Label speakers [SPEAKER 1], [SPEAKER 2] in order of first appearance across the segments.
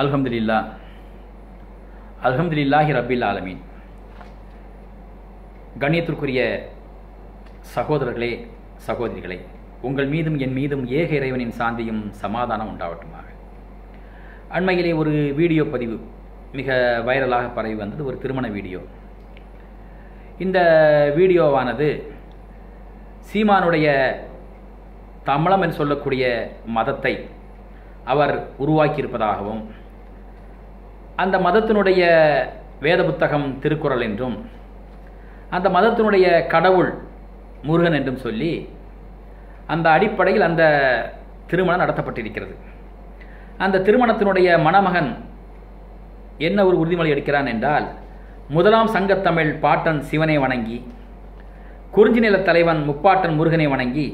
[SPEAKER 1] அல்ஹம்துலில்லா அல்ஹம்துலில்லாஹி ரப்பில் ஆலமீன் கண்ணியத்திற்குரிய சகோதரர்களே சகோதரிகளே உங்கள் மீதும் என் மீதும் ஏக இறைவனின் சாந்தியும் சமாதானம் உண்டாகட்டுமாக அண்மையிலே ஒரு வீடியோ பதிவு மிக வைரலாக பரவி வந்தது ஒரு திருமண வீடியோ இந்த வீடியோவானது சீமானுடைய தமிழம் என்று சொல்லக்கூடிய மதத்தை அவர் உருவாக்கியிருப்பதாகவும் அந்த மதத்தினுடைய வேத புத்தகம் திருக்குறள் என்றும் அந்த மதத்தினுடைய கடவுள் முருகன் என்றும் சொல்லி அந்த அடிப்படையில் அந்த திருமணம் நடத்தப்பட்டிருக்கிறது அந்த திருமணத்தினுடைய மணமகன் என்ன ஒரு உறுதிமொழி எடுக்கிறான் என்றால் முதலாம் சங்கத்தமிழ் பாட்டன் சிவனை வணங்கி குறிஞ்சி நில தலைவன் முப்பாட்டன் முருகனை வணங்கி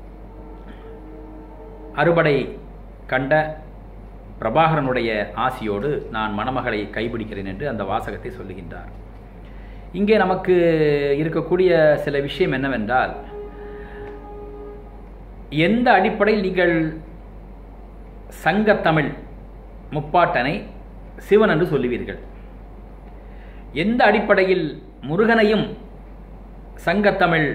[SPEAKER 1] அறுபடை கண்ட பிரபாகரனுடைய ஆசியோடு நான் மணமகளை கைப்பிடிக்கிறேன் என்று அந்த வாசகத்தை சொல்லுகின்றார் இங்கே நமக்கு இருக்கக்கூடிய சில விஷயம் என்னவென்றால் எந்த அடிப்படையில் நீங்கள் சங்கத்தமிழ் முப்பாட்டனை சிவன் என்று சொல்லுவீர்கள் எந்த அடிப்படையில் முருகனையும் சங்கத்தமிழ்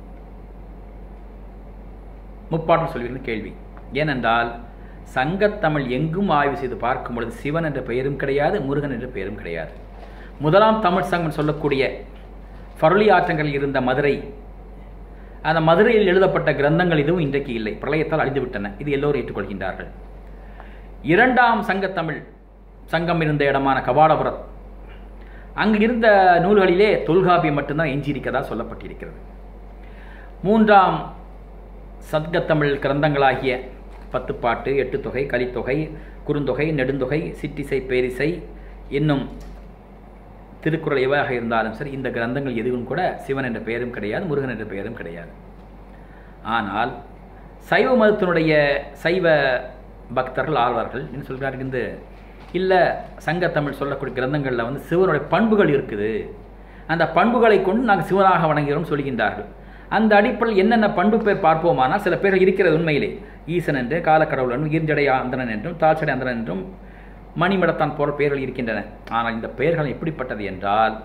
[SPEAKER 1] முப்பாட்டம் சொல்வீர்கள் கேள்வி ஏனென்றால் சங்கத்தமிழ் எங்கும் ஆய்வு செய்து பார்க்கும் பொழுது சிவன் என்ற பெயரும் கிடையாது முருகன் என்ற பெயரும் கிடையாது முதலாம் தமிழ் சங்கம் சொல்லக்கூடிய பருளி ஆற்றங்களில் இருந்த மதுரை அந்த மதுரையில் எழுதப்பட்ட கிரந்தங்கள் எதுவும் இன்றைக்கு இல்லை பிரளயத்தால் அழிந்துவிட்டன இது எல்லோரும் ஏற்றுக்கொள்கின்றார்கள் இரண்டாம் சங்கத்தமிழ் சங்கம் இருந்த இடமான கபாடபுரம் அங்கு இருந்த நூல்களிலே தொல்காப்பியம் மட்டும்தான் எஞ்சியிருக்கதா சொல்லப்பட்டிருக்கிறது மூன்றாம் சத்கத்தமிழ் கிரந்தங்களாகிய பத்துப்பாட்டு எட்டு தொகை கலித்தொகை குறுந்தொகை நெடுந்தொகை சிற்றிசை பேரிசை இன்னும் திருக்குறள் எவையாக இருந்தாலும் சரி இந்த கிரந்தங்கள் எதுவும் கூட சிவன் என்ற பெயரும் கிடையாது முருகன் என்ற பெயரும் கிடையாது ஆனால் சைவ மதத்தினுடைய சைவ பக்தர்கள் ஆழ்வார்கள் என்ன சொல்கிறார்கள் இந்த இல்லை சங்கத்தமிழ் சொல்லக்கூடிய கிரந்தங்களில் வந்து சிவனுடைய பண்புகள் இருக்குது அந்த பண்புகளை கொண்டு நாங்கள் சிவனாக வணங்குகிறோம் சொல்கின்றார்கள் அந்த அடிப்படையில் என்னென்ன பண்பு பேர் பார்ப்போமானால் சில பேர்கள் இருக்கிறது உண்மையிலே ஈசன் என்று காலக்கடவுள் என்றும் ஈர்ஞ்சடை அந்தனன் என்றும் தாழ்ச்சடை அந்தனன் என்றும் மணிமடத்தான் போன்ற பெயர்கள் இருக்கின்றன ஆனால் இந்த பெயர்கள் எப்படிப்பட்டது என்றால்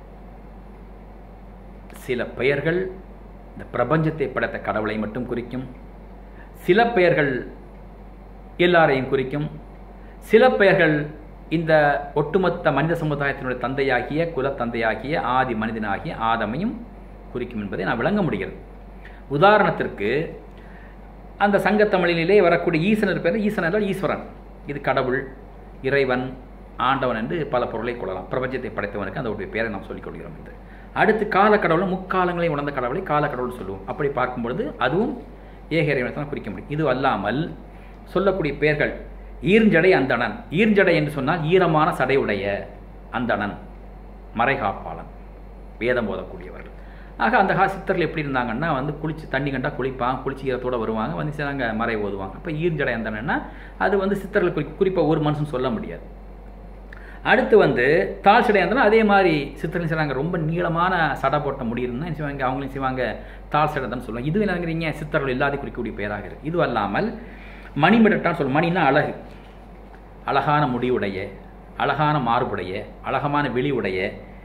[SPEAKER 1] சில பெயர்கள் இந்த பிரபஞ்சத்தை படைத்த கடவுளை மட்டும் குறிக்கும் சில பெயர்கள் எல்லாரையும் குறிக்கும் சில பெயர்கள் இந்த ஒட்டுமொத்த மனித சமுதாயத்தினுடைய தந்தையாகிய குலத்தந்தையாகிய ஆதி மனிதனாகிய ஆதமையும் குறிக்கும் என்பதை நான் விளங்க முடிகிறது உதாரணத்திற்கு அந்த சங்கத்தமிழிலே வரக்கூடிய ஈசனர் பேர் ஈசன் என்றால் ஈஸ்வரன் இது கடவுள் இறைவன் ஆண்டவன் என்று பல பொருளை கொள்ளலாம் பிரபஞ்சத்தை படைத்தவனுக்கு அந்த பேரை நாம் சொல்லிக் கொள்கிறோம் என்று அடுத்து காலக்கடவுளை முக்காலங்களை உணர்ந்த கடவுளை காலக்கடவுள் சொல்லுவோம் அப்படி பார்க்கும்பொழுது அதுவும் ஏக இறைவனை தான் குறிக்க முடியும் இது அல்லாமல் சொல்லக்கூடிய பெயர்கள் ஈர்ஞ்சடை அந்தணன் ஈர்ஞ்சடை என்று சொன்னால் ஈரமான சடையுடைய அந்தணன் மறைகாப்பாளன் வேதம் போதக்கூடியவர்கள் ஆக அந்த கா சித்தர்கள் எப்படி இருந்தாங்கன்னா வந்து குளிச்சு தண்ணி கண்டா குளிப்பாங்க குளிச்சு ஈரத்தோடு வருவாங்க வந்து சிலங்க மறை ஓதுவாங்க அப்போ ஈர்ஞ்சடை அந்தணன்னா அது வந்து சித்தர்கள் குறி குறிப்பாக ஒரு மனுஷன் சொல்ல முடியாது அடுத்து வந்து தாழ் சடை அந்தனா அதே மாதிரி சித்தர்கள் செய்கிறாங்க ரொம்ப நீளமான சடை போட்ட முடியும்னா செய்வாங்க அவங்களையும் செய்வாங்க தாழ் சடை தான் சொல்லுவாங்க இது என்னங்கிறீங்க சித்தர்கள் எல்லாத்தையும் குறிக்கக்கூடிய பெயராக இருக்குது இது அல்லாமல் மணிமிடட்டான்னு சொல்லும் மணின்னா அழகு அழகான முடிவுடைய அழகான மார்புடைய அழகமான வெளியுடைய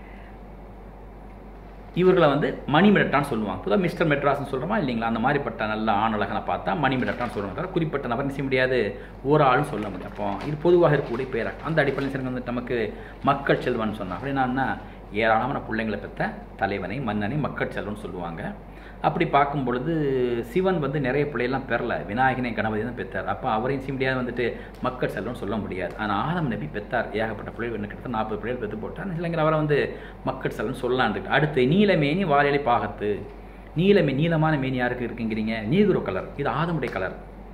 [SPEAKER 1] இவர்களை வந்து மணிமிடட்டான்னு சொல்லுவாங்க பொதுவாக மிஸ்டர் மெட்ராஸ்னு சொல்கிறோமா இல்லைங்களா அந்த மாதிரிப்பட்ட நல்ல ஆண் அழகனை பார்த்தா மணிமிடட்டான்னு சொல்லுவாங்க தவிர குறிப்பிட்ட நபர் செய்ய முடியாது ஒரு ஆளும் சொல்ல முடியும் அப்போ இது பொதுவாக இருக்கக்கூடிய பேராக அந்த அடிப்படையில் சரி வந்து நமக்கு மக்கள் செல்வன் சொன்னாங்க அப்படின்னா ஏராளமான பிள்ளைங்களை பெற்ற தலைவனை மன்னனை மக்கள் செல்வன் சொல்லுவாங்க அப்படி பார்க்கும் பொழுது சிவன் வந்து நிறைய பிள்ளையெல்லாம் பெறல விநாயகனை கணபதி தான் பெற்றார் அப்போ அவரையும் செய்ய முடியாது வந்துட்டு மக்கள் செல்வம்னு சொல்ல முடியாது ஆனால் ஆதம் நபி பெற்றார் ஏகப்பட்ட பிள்ளைகள் கிட்டத்தட்ட நாற்பது பிள்ளைகள் பெற்று போட்டார் சிலங்கிற அவரை வந்து மக்கள் செல்வம் சொல்லலான் இருக்கு அடுத்து நீலமேனி வாழையிலை பாகத்து நீலமே நீளமான மேனி யாருக்கு இருக்குங்கிறீங்க நீகுரு கலர் இது ஆதமுடைய கலர்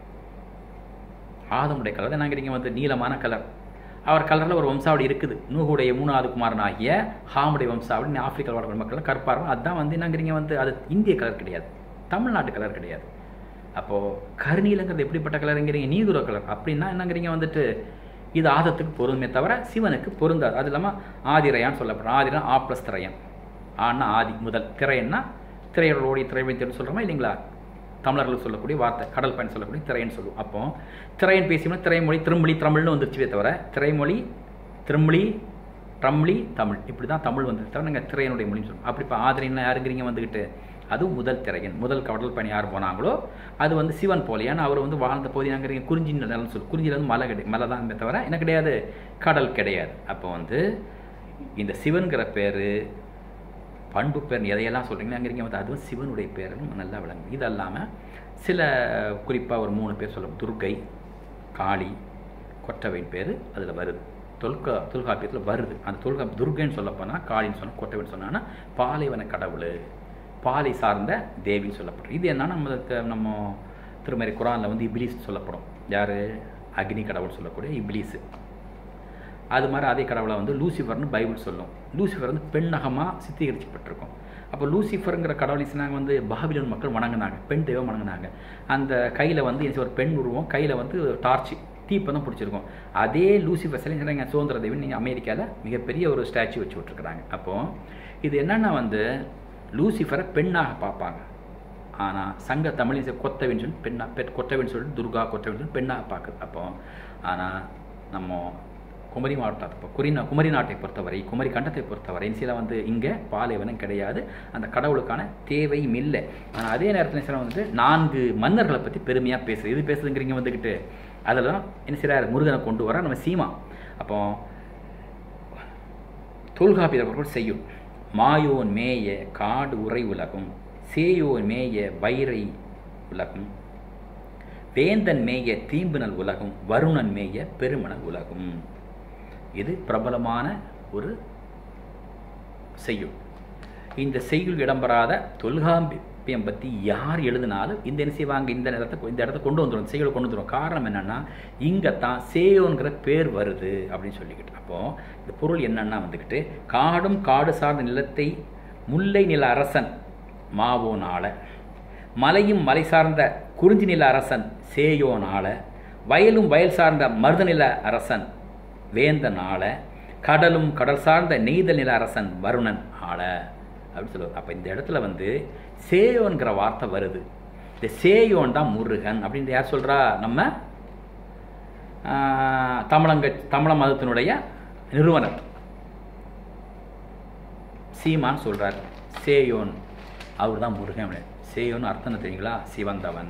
[SPEAKER 1] ஆதமுடைய கலர் என்னங்கிறீங்க வந்து நீளமான கலர் அவர் கலரில் ஒரு வம்சாவளி இருக்குது நூகுடைய மூணாவது குமாரன் ஆகிய ஹாமுடைய வம்சாவளி ஆப்பிரிக்கா வாழ்கிற மக்கள் கற்பார்கள் அதுதான் வந்து என்னங்கிறீங்க வந்து அது இந்திய கலர் கிடையாது தமிழ்நாட்டு கலர் கிடையாது அப்போது கருநீலங்கிறது எப்படிப்பட்ட கலருங்கிறீங்க நீதுர கலர் அப்படின்னா என்னங்கிறீங்க வந்துட்டு இது ஆதத்துக்கு பொருந்துமே தவிர சிவனுக்கு பொருந்தாது அது இல்லாமல் ஆதிரையான்னு சொல்லப்படுறோம் ஆதிரன் ஆ ப்ளஸ் திரையன் ஆனா ஆதி முதல் திரையன்னா திரையோடைய திரைவழி சொல்கிறோமா இல்லைங்களா தமிழர்கள் சொல்லக்கூடிய வார்த்தை கடல் பயன் சொல்லக்கூடிய திரைன்னு சொல்லுவோம் அப்போ திரையன் பேசியோம்னா திரைமொழி திருமொழி தமிழ்னு வந்துருச்சுவே தவிர திரைமொழி திருமொழி ட்ரம்லி தமிழ் இப்படி தான் தமிழ் வந்து தவிர நாங்கள் திரையனுடைய மொழின்னு சொல்லுவோம் அப்படி இப்போ ஆதரின்னு யாருங்கிறீங்க வந்துக்கிட்டு அதுவும் முதல் திரையன் முதல் கடல் பயணி யார் போனாங்களோ அது வந்து சிவன் போல ஏன்னா அவர் வந்து வாழ்ந்த போது நாங்கள் குறிஞ்சி நிலம் சொல்லு குறிஞ்சியில் வந்து மலை கிடையாது மலை தான் தவிர என்ன கிடையாது கடல் கிடையாது அப்போ வந்து இந்த சிவன்கிற பேர் பண்பு பேர் எதையெல்லாம் சொல்கிறீங்களோ அங்கே வந்து அதுவும் சிவனுடைய பேரும் நல்லா விளங்கும் இது இல்லாமல் சில குறிப்பாக ஒரு மூணு பேர் சொல்ல துர்க்கை காளி கொற்றவையின் பேர் அதில் வருது தொல்கா தொல்காப்பியத்தில் வருது அந்த தொல்கா துர்கைன்னு சொல்லப்போனால் காளின்னு சொன்னால் கொற்றவைன்னு சொன்னான்னா பாலைவன கடவுள் பாலை சார்ந்த தேவின்னு சொல்லப்படும் இது என்னன்னா நம்ம த- நம்ம திருமறை குரானில் வந்து இப்லீஸ் சொல்லப்படும் யார் அக்னி கடவுள் சொல்லக்கூடிய இப்லீஸு அது மாதிரி அதே கடவுளை வந்து லூசிஃபர்னு பைபிள் சொல்லும் லூசிஃபர் வந்து பெண்ணகமாக சித்தீகரிக்கப்பட்டிருக்கும் அப்போ லூசிஃபருங்கிற கடவுளை நாங்கள் வந்து பாபிலோன் மக்கள் வணங்குனாங்க பெண் தெய்வம் வணங்குனாங்க அந்த கையில் வந்து என்ன செய்ய, ஒரு பெண் உருவம் கையில் வந்து டார்ச் தீப்பந்தம் பிடிச்சிருக்கும் அதே லூசிஃபர் சிலை சொல்கிறாங்க சுதந்திர தேவன் நீங்கள் அமெரிக்காவில் மிகப்பெரிய ஒரு ஸ்டாச்சு வச்சு விட்ருக்குறாங்க அப்போது இது என்னென்னா வந்து லூசிஃபரை பெண்ணாக பார்ப்பாங்க ஆனால் சங்க தமிழில் கொத்தவின்னு சொல்லி பெண்ணா பெண் கொத்தவின்னு சொல்லிட்டு துர்கா கொத்தவின்னு சொல்லி பெண்ணாக பார்க்குது அப்போ ஆனால் நம்ம குமரி மாவட்டத்தை இப்போ குறிநா குமரி நாட்டை பொறுத்தவரை குமரி கண்டத்தை பொறுத்தவரை சில வந்து இங்கே பாலைவனம் கிடையாது அந்த கடவுளுக்கான தேவையும் இல்லை ஆனால் அதே நேரத்தில் சில வந்து நான்கு மன்னர்களை பற்றி பெருமையாக பேசுது இது பேசுதுங்கிறீங்க வந்துக்கிட்டு அதெல்லாம் என்ன செய்கிறார் முருகனை கொண்டு வர நம்ம சீமா அப்போ தொல்காப்பியர்கள் செய்யும் மாயோன் மேய காடு உறை உலகும் சேயோன் மேய வைரை உலகும் வேந்தன் மேய தீம்புனல் உலகும் வருணன் மேய பெருமணல் உலகும் இது பிரபலமான ஒரு செய்யுள் இந்த செய்யுள் இடம்பெறாத தொல்காப்பியம் பற்றி யார் எழுதினாலும் இந்த என்ன செய்வாங்க இந்த இடத்த இந்த இடத்த கொண்டு வந்துடும் செய்யுளை கொண்டு வந்துடும் காரணம் என்னன்னா இங்கே தான் சேயோங்கிற பேர் வருது அப்படின்னு சொல்லிக்கிட்டு அப்போது இந்த பொருள் என்னன்னா வந்துக்கிட்டு காடும் காடு சார்ந்த நிலத்தை முல்லை நில அரசன் மாவோனால மலையும் மலை சார்ந்த குறிஞ்சி நில அரசன் சேயோனால வயலும் வயல் சார்ந்த மருதநில அரசன் வேந்தனால கடலும் கடல் சார்ந்த நெய்தல் நில அரசன் வருணன் ஆள அப்படின்னு சொல்லுவார் அப்போ இந்த இடத்துல வந்து சேயோன்கிற வார்த்தை வருது இந்த சேயோன் தான் முருகன் அப்படின்னு யார் சொல்கிறா நம்ம ஆஹ், தமிழங்க தமிழ மதத்தினுடைய நிறுவனர் சீமான் சொல்றார் சேயோன் அவர் தான் முருகன் அப்படின்னு. சேயோன் அர்த்தம் என்ன தெரியுங்களா சிவந்தவன்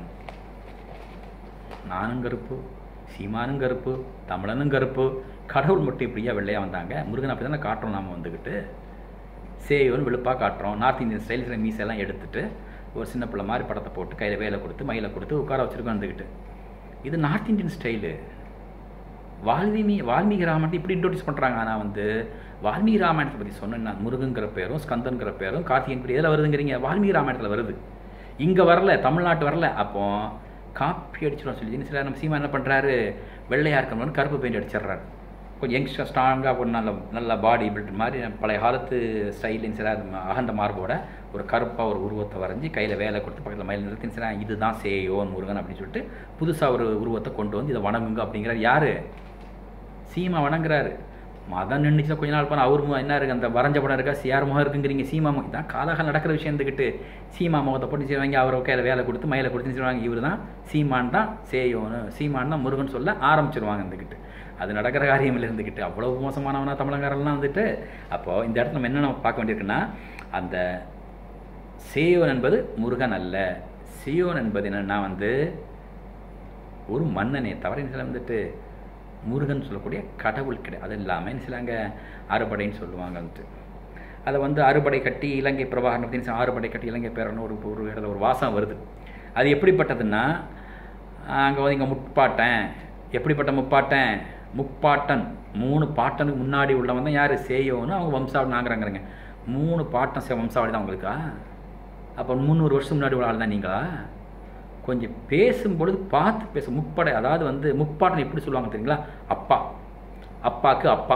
[SPEAKER 1] நானும் கருப்பு சீமானும் கருப்பு தமிழனும் கருப்பு கடவுள் மட்டும் இப்படியா வெள்ளையா வந்தாங்க முருகன் அப்படி தானே காட்டுறோம் நாம வந்துக்கிட்டு சேயோன்னு வெளுப்பாக காட்டுறோம் நார்த் இந்தியன் ஸ்டைல் மீசெல்லாம் எடுத்துட்டு ஒரு சின்ன பிள்ளை மாதிரி படத்தை போட்டு கையில் வேலை கொடுத்து மயிலை கொடுத்து உட்கார வச்சிருக்கோம் வந்துக்கிட்டு இது north Indian style Valmiki Valmiki ராமாயணத்தை இப்படி இன்ட்ரோடியூஸ் பண்ணுறாங்க ஆனால் வந்து வால்மீகி ராமாயணத்தை பற்றி சொன்னேன்னா முருகங்கிற பேரும் ஸ்கந்தன்கிற பேரும் கார்த்திகன் பேர் எதில் வருதுங்கிறீங்க வால்மீகி ராமாயணத்தில் வருது இங்கே வரல தமிழ்நாட்டு வரல அப்போ காப்பி அடிச்சிடும் சொல்லி என்ன சில நம்ம சீமா என்ன பண்ணுறாரு வெள்ளையாக இருக்கணும்னு கருப்பு பெயிண்ட் அடிச்சிடுறாரு கொஞ்சம் யங்ஸ்டர் ஸ்ட்ராங்காக ஒரு நல்ல நல்ல பாடி பில்ட் மாதிரி பழைய காலத்து ஸ்டைலின் சில அகண்ட மார்போட ஒரு கருப்பாக ஒரு உருவத்தை வரைஞ்சி கையில் வேலை கொடுத்து பக்கத்தில் மயில் நிறுத்தி சில இதுதான் சேயோன் முருகன் அப்படின்னு சொல்லிட்டு புதுசாக ஒரு உருவத்தை கொண்டு வந்து இதை வணங்குங்க அப்படிங்கிறார் யார் சீமா வணங்குறாரு மதம் நின்றுச்சுன்னா கொஞ்ச நாள் போனால் அவர் முகம் என்ன இருக்குது அந்த வரைஞ்ச படம் இருக்கா சியார் முகம் இருக்குங்கிறீங்க சீமா முகம் இதான் காலகாலம் நடக்கிற விஷயம் இருந்துக்கிட்டு சீமா முகத்தை போட்டு செய்வாங்க அவர் கையில் வேலை கொடுத்து மயிலை கொடுத்து செய்வாங்க இவர் தான் சீமான் தான் சேயோன்னு சீமான் தான் முருகன் சொல்ல ஆரம்பிச்சிருவாங்க இருந்துக்கிட்டு அது நடக்கிற காரியம் இல்லை இருந்துக்கிட்டு அவ்வளோ மோசமானவனா தமிழங்காரெல்லாம் வந்துட்டு அப்போது இந்த இடத்துல நம்ம என்ன நம்ம பார்க்க வேண்டியிருக்குன்னா அந்த சேயோன் என்பது முருகன் அல்ல சியோன் என்பது என்னன்னா வந்து ஒரு மன்னனே தவிர என்ன சொல்ல வந்துட்டு முருகன் சொல்லக்கூடிய கடவுள் கிடையாது அது இல்லாமல் என்ன சிலங்க அறுபடைன்னு சொல்லுவாங்க வந்துட்டு அதை வந்து அறுபடை கட்டி இலங்கை பிரபாகரன் அப்படின்னு ஆறுபடை கட்டி இலங்கை பேரன்னு ஒரு ஒரு இடத்துல ஒரு வாசம் வருது அது எப்படிப்பட்டதுன்னா அங்கே வந்து இங்கே முப்பாட்டன் எப்படிப்பட்ட முப்பாட்டன் முப்பாட்டன் மூணு பாட்டனுக்கு முன்னாடி உள்ளவன் தான் யார் சேயோன்னு அவங்க வம்சாவளி நாங்கிறாங்கிறங்க மூணு பாட்டன் சே வம்சாவளி தான் உங்களுக்கா அப்போ முந்நூறு வருஷம் முன்னாடி உள்ள ஆள் தான் நீங்களா கொஞ்சம் பேசும் பொழுது பார்த்து பேச முப்படை அதாவது வந்து முப்பாட்டன் எப்படி சொல்லுவாங்க தெரியுங்களா அப்பா அப்பாக்கு அப்பா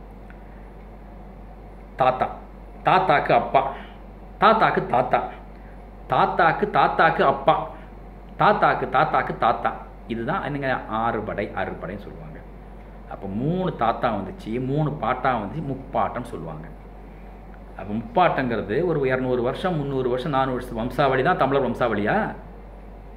[SPEAKER 1] தாத்தா தாத்தாக்கு அப்பா தாத்தாக்கு தாத்தா தாத்தாக்கு தாத்தாக்கு அப்பா தாத்தாக்கு தாத்தாக்கு தாத்தா இதுதான் என்னங்க ஆறுபடை அறுபடைன்னு சொல்லுவாங்க அப்போ மூணு தாத்தா வந்துச்சு மூணு பாட்டா வந்துச்சு முப்பாட்டம் சொல்லுவாங்க அப்போ முப்பாட்டங்கிறது ஒரு இரநூறு வருஷம் முந்நூறு வருஷம் நானூறு வருஷம் வம்சாவளி தான் தமிழர் வம்சாவளியா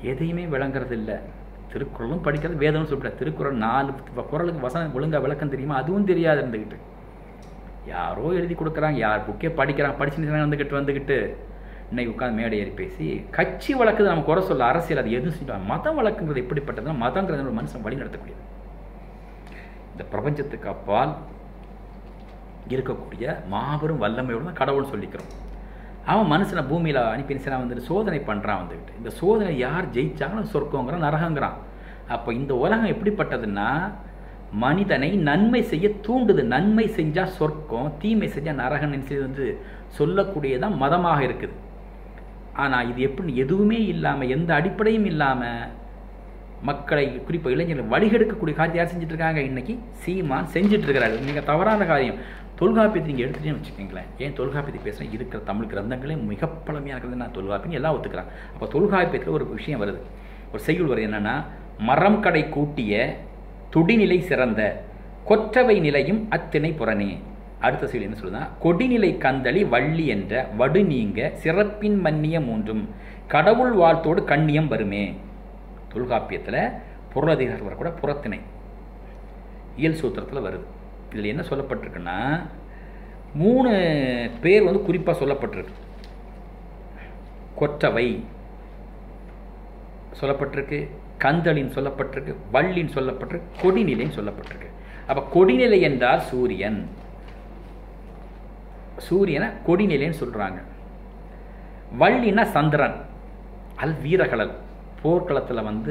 [SPEAKER 1] எதையுமே விளங்குறது இல்லை திருக்குறளும் படிக்கிறது வேதம்னு சொல்லிட்டு திருக்குறள் நாலு குறளுக்கு வசனம் ஒழுங்கா விளக்கம் தெரியுமா அதுவும் தெரியாது இருந்துக்கிட்டு யாரோ எழுதி கொடுக்குறாங்க யார் புக்கே படிக்கிறாங்க படிச்சுட்டு வந்துக்கிட்டு வந்துக்கிட்டு இன்னைக்கு உட்காந்து மேடை ஏறி பேசி கட்சி வழக்குது நம்ம குறை சொல்ல அரசியல் அது எதுவும் சொல்லுவாங்க மதம் வழக்குங்கிறது எப்படிப்பட்டதுன்னா மதங்கிறது ஒரு மனுஷன் வழி நடத்தக்கூடியது இந்த பிரபஞ்சத்துக்கு அப்பால் இருக்கக்கூடிய மாபெரும் வல்லமையோடு தான் கடவுள்னு சொல்லிக்கிறோம் அவன் மனுஷனை பூமியில் அனுப்பி நினைச்சா வந்துட்டு சோதனை பண்ணுறான் வந்துக்கிட்டு இந்த சோதனை யார் ஜெயிச்சாங்களும் சொர்க்கங்கிறான் நரகங்கிறான் அப்போ இந்த உலகம் எப்படிப்பட்டதுன்னா மனிதனை நன்மை செய்ய தூண்டுது நன்மை செஞ்சால் சொர்க்கம் தீமை செஞ்சால் நரகம் வந்து சொல்லக்கூடியதான் மதமாக இருக்குது ஆனால் இது எப்படி எதுவுமே இல்லாமல் எந்த அடிப்படையும் இல்லாமல் மக்களை குறிப்பாக இளைஞர்கள் வழிகெடுக்கக்கூடிய காரியத்தை யார் செஞ்சுட்டு இருக்காங்க இன்னைக்கு சீமான் செஞ்சுட்டு இருக்கிறாரு மிக தவறான காரியம் தொல்காப்பியத்தை நீங்கள் எடுத்துட்டேன்னு வச்சுக்கோங்களேன் ஏன் தொல்காப்பியத்தை பேசுகிறேன் இருக்கிற தமிழ் கிரந்தங்களே மிக பழமையாக இருக்கிறது நான் தொல்காப்பியம் எல்லாம் ஒத்துக்கிறேன் அப்போ தொல்காப்பியத்தில் ஒரு விஷயம் வருது ஒரு செய்யுள் வருது என்னென்னா மரம் கடை கூட்டிய துடிநிலை சிறந்த கொற்றவை நிலையும் அத்திணை புறனே அடுத்த செய்தி என்ன சொல்லுதுன்னா கொடிநிலை கந்தளி வள்ளி என்ற வடு நீங்க சிறப்பின் மன்னிய மூன்றும் கடவுள் வாழ்த்தோடு கண்ணியம் வருமே தொல்காப்பியத்தில் பொருளதிகாரம் வரக்கூட புறத்திணை இயல் சூத்திரத்தில் வருது இதில் என்ன சொல்லப்பட்டிருக்குன்னா மூணு பேர் வந்து குறிப்பாக சொல்லப்பட்டிருக்கு கொற்றவை சொல்லப்பட்டிருக்கு கந்தளின்னு சொல்லப்பட்டிருக்கு வள்ளின்னு சொல்லப்பட்டிருக்கு கொடிநிலைன்னு சொல்லப்பட்டிருக்கு அப்போ கொடிநிலை என்றால் சூரியன் சூரியனை கொடிநிலைன்னு சொல்கிறாங்க வள்ளினா சந்திரன் அல் வீரகலல் போர்க்களத்தில் வந்து